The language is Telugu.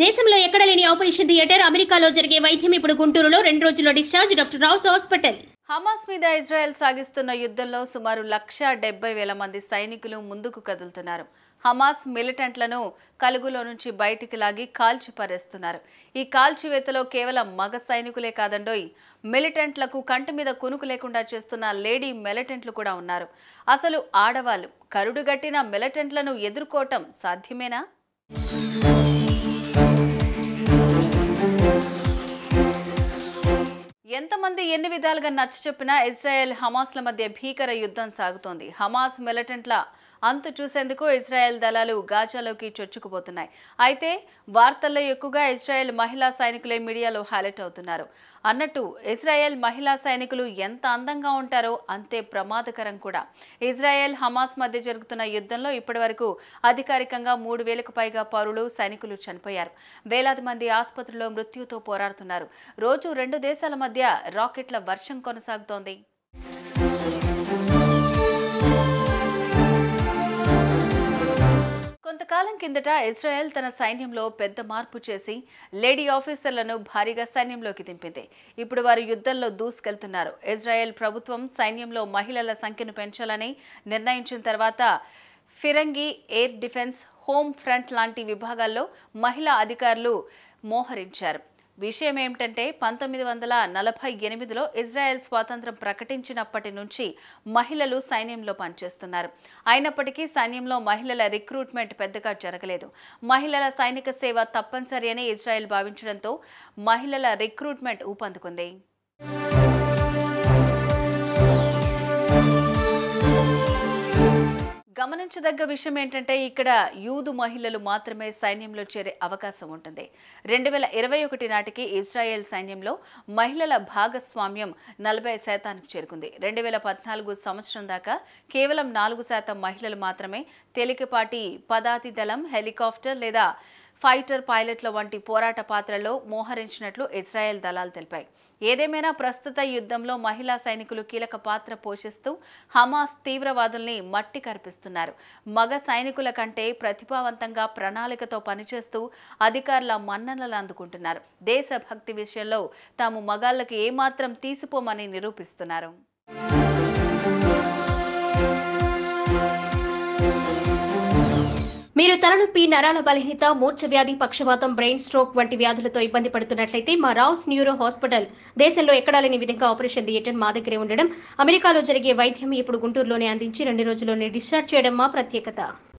దేశంలో ఎక్కడ లేని ఆపరేషన్ థియేటర్ అమెరికాలో జరిగే వైద్యం ఇప్పుడు గుంటూరులో రెండు రోజుల్లో discharge doctor Rao's hospital Hamas మీద ఇజ్రాయెల్ సాగిస్తున్న యుద్ధంలో సుమారు లక్ష డెబ్బై వేల మంది సైనికులు ముందుకు కదులుతున్నారు హమాస్ మిలిటెంట్లను కలుగులో నుంచి బయటికి లాగి కాల్చి పారేస్తున్నారు ఈ కాల్చివేతలో కేవలం మగ సైనికులే కాదండోయ్ మిలిటెంట్లకు కంటి మీద కునుకు లేకుండా చేస్తున్న లేడీ మిలిటెంట్లు కూడా ఉన్నారు అసలు ఆడవాళ్ళు కరుడుగట్టిన మిలిటెంట్లను ఎదుర్కోవటం సాధ్యమేనా ఎంతమంది ఎన్ని విధాలుగా నచ్చ చెప్పినా ఇజ్రాయెల్ హమాస్ల మధ్య భీకర యుద్ధం సాగుతోంది హమాస్ మిలిటెంట్ల అంతు చూసేందుకు ఇజ్రాయెల్ దళాలు గాజాలోకి చొచ్చుకుపోతున్నాయి అయితే వార్తల్లో ఎక్కువగా ఇజ్రాయెల్ మహిళా సైనికులే మీడియాలో హైలైట్ అవుతున్నారు అన్నట్టు ఇజ్రాయెల్ మహిళా సైనికులు ఎంత అందంగా ఉంటారో అంతే ప్రమాదకరం కూడా ఇజ్రాయెల్ హమాస్ మధ్య జరుగుతున్న యుద్ధంలో ఇప్పటివరకు అధికారికంగా మూడు వేలకు పైగా పౌరులు సైనికులు చనిపోయారు వేలాది మంది ఆసుపత్రిలో మృత్యుతో పోరాడుతున్నారు రోజు రెండు దేశాల మధ్య రాకెట్ల వర్షం కొనసాగుతోంది కొంతకాలం కిందట ఇజ్రాయెల్ తన సైన్యంలో పెద్ద మార్పు చేసి లేడీ ఆఫీసర్లను భారీగా సైన్యంలోకి దింపింది ఇప్పుడు వారు యుద్ధంలో దూసుకెళ్తున్నారు ఇజ్రాయెల్ ప్రభుత్వం సైన్యంలో మహిళల సంఖ్యను పెంచాలని నిర్ణయించిన తర్వాత ఫిరంగి ఎయిర్ డిఫెన్స్ హోమ్ ఫ్రంట్ లాంటి విభాగాల్లో మహిళా అధికారులు మోహరించారు విషయం ఏమిటంటే పంతొమ్మిది వందల నలభై ఎనిమిదిలో ఇజ్రాయెల్ స్వాతంత్రం ప్రకటించినప్పటి నుంచి మహిళలు సైన్యంలో పనిచేస్తున్నారు అయినప్పటికీ సైన్యంలో మహిళల రిక్రూట్మెంట్ పెద్దగా జరగలేదు మహిళల సైనిక సేవ తప్పనిసరి అని ఇజ్రాయెల్ భావించడంతో మహిళల రిక్రూట్మెంట్ ఊపందుకుంది గమనించదగ్గ విషయం ఏంటంటే ఇక్కడ యూదు మహిళలు మాత్రమే సైన్యంలో చేరే అవకాశం ఉంటుంది రెండు వేల ఇరవై ఒకటి నాటికి ఇజ్రాయెల్ సైన్యంలో మహిళల భాగస్వామ్యం నలభై శాతానికి చేరుకుంది రెండు వేల పద్నాలుగు సంవత్సరం దాకా కేవలం నాలుగు శాతం మహిళలు మాత్రమే తేలికపాటి పదాతి దళం హెలికాప్టర్ లేదా ఫైటర్ పైలట్ల వంటి పోరాట పాత్రలో మోహరించినట్లు ఇజ్రాయెల్ దళాలు తెలిపాయి ఏదేమైనా ప్రస్తుత యుద్ధంలో మహిళా సైనికులు కీలక పాత్ర పోషిస్తూ హమాస్ తీవ్రవాదుల్ని మట్టి కరిపిస్తున్నారు మగ సైనికుల కంటే ప్రతిభావంతంగా ప్రణాళికతో పనిచేస్తూ అధికారుల మన్ననలు అందుకుంటున్నారు దేశభక్తి విషయంలో తాము మగాళ్లకు ఏమాత్రం తీసిపోమని నిరూపిస్తున్నారు మీరు తలనొప్పి నరాల బలహీనత మూర్ఛ వ్యాధి పక్షవాతం బ్రెయిన్ స్ట్రోక్ వంటి వ్యాధులతో ఇబ్బంది పడుతున్నట్లయితే మా రావుస్ న్యూరో హాస్పిటల్ దేశంలో ఎక్కడా లేని విధంగా ఆపరేషన్ థియేటర్ మా దగ్గరే ఉండడం అమెరికాలో జరిగే వైద్యం ఇప్పుడు గుంటూరులోనే అందించి రెండు రోజుల్లోనే డిశ్చార్జ్ చేయడం మా ప్రత్యేకత